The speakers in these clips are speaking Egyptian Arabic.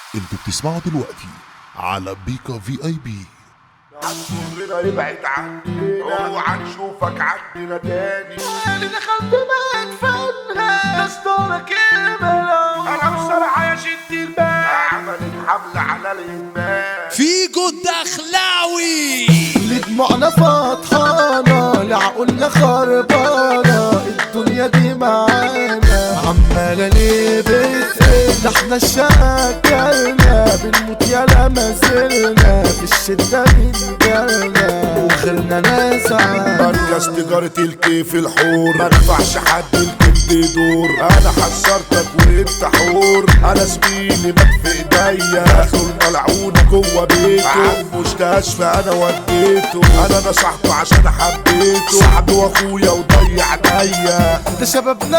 انتوا بتسمعوا دلوقتي على بيكا في اي بي عمرنا يبعد عننا اوعى نشوفك عندنا تاني اللي دخلت بقت فنها دستورك الملو انا بصراحة يا شد الباب عملت حملة على الإدمان فيجو الدخلاوي لدموعنا فطحانة لعقولنا خربانة الدنيا دي معانا عمالة ليه بتقل ده احنا الشقة بنموت يالا ما زلنا في الشدة بنجلنا وخيرنا ناس عانا مركز تجارة الكيف الحور ما ينفعش حد الكبد يدور انا حذرتك وانت حور انا زميلي مات في ايديا اخره الملعونة جوه بيته عم مستشفى انا وديته انا نصحته عشان حبيته صاحبي واخويا وضيع عينيا ده شبابنا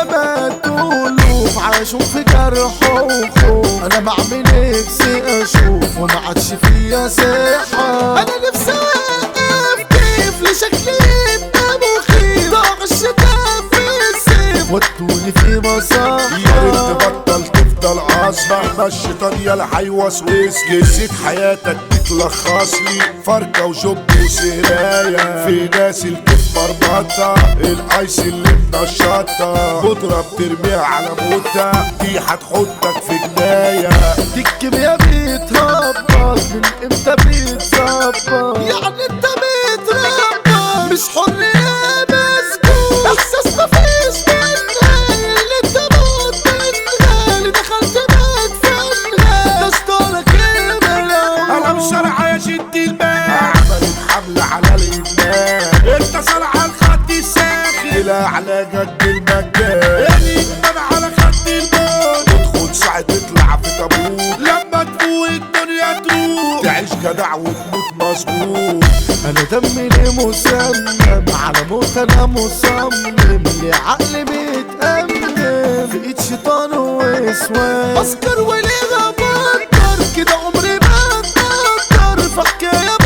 ماتوا عاشوا في جرح وخوف انا بعمل نفسي اشوف وما عادش فيا صحة انا نفسي اوقف كيف لشكلي يبقى مخيف ضاع الشتاء في الصيف ودوني في يا ريت مصايب تبطل تفضل عصبة ما الشيطان يلا هيوسوس جزيت حياتك بتلخص لي فركة وجب وسراية في ناس الكيف مربطة الايس اللي منشطة بودرة بترميها على موتة دي هتحطك في جناية دي الكيميا بيتهبط من امتى بيتظبط يعني انت بتربط مش حر يا مسكون احساس مفيش منها اللي انت موت منها اللي دخلت مدفنها دستورك الملو انا بسرعة يا شد الباب عملت حملة على الادمان انت صرع الخط الساخن لا علاجك بالمجان الادمان على خط الموت تدخل ساعة تطلع في تابوت لما تفوق الدنيا تروح تعيش جدع وتموت مظبوط انا دمي ليه مسمم على موت انا مصمم لعقلي بيتأمم في ايد شيطان واسواس اسكر وليه بفكر كده عمري ما اتقدر في حكايه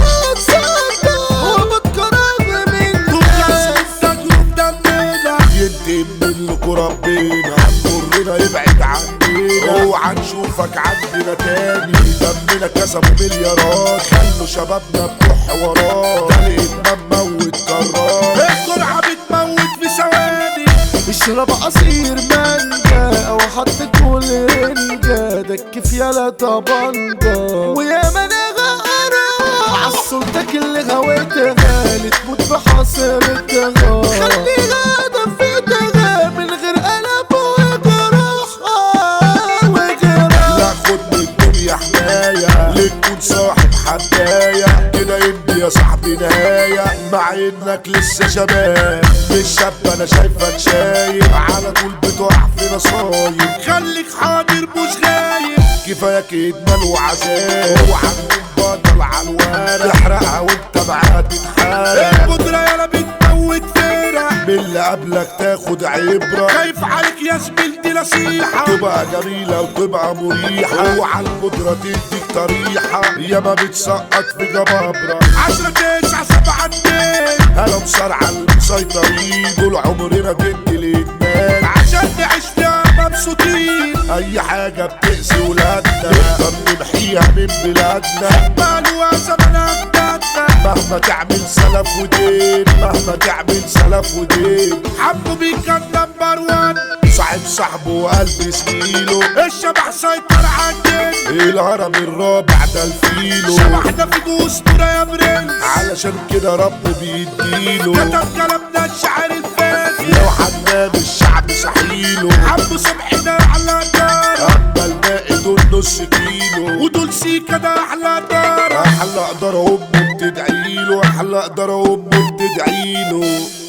بتصدر وبتكرر من تجرب دمنا يدي منكم ربنا ضرنا يبعد عننا اوعى نشوفك عندنا تاني دمنا كسبوا مليارات خلوا شبابنا بتوع حوارات ده الادمان موت كرات الجرعه بتموت في ثواني اشرب عصير مانجا او حط كل رنجة دك يالا طبنجة ويا من غقرة عالسلطك اللي غويتها لتموت بحصرتها خليها دفتها من غير قلب وجراح آه، وجراح لا خد من الدنيا حماية ليه تكون صاحب حداية كده يمضي يا صاحبي نهاية مع انك لسه شباب مش شاب انا شايفك شايب على طول بتقع في نصايب خليك حاضر مش غايب كفاياك ادمان وعذاب اوعى تكون بطل على الورق تحرقها وانت معاها تتحارب القدرة يالا بتموت فرق من اللي قبلك تاخد عبرة خايف عليك يا زميل دي نصيحة تبقى جميلة وتبقى مريحة اوعى القدرة تديك طريحة يا ما بتسقط في جبابرة عشرة تسعة سبعة اتنين انا مصارعة المسيطرين طول عمرنا ضد الادمان عشان نعيش فيها مبسوطين اي حاجة بتأذي ولادنا نقدر نمحيها من بلادنا مالوا زمن اجدادنا مهما تعمل سلف ودين مهما تعمل سلف ودين حبوا بيك كان نمبر وان صاحب صاحبه وقلب زميله الشبح سيطر على الدنيا الهرم الرابع ده الفيلو شبحنا في اسطوره يا برنس علشان كده رب بيديله كتب كلامنا الشعر الفاسد لو حنام الشعب سحيله حب صبحنا على دار اما الباقي دول نص كيلو ودول سيكا ده احلى دار احلى اقدر امه بتدعيله احلى اقدر امه بتدعيله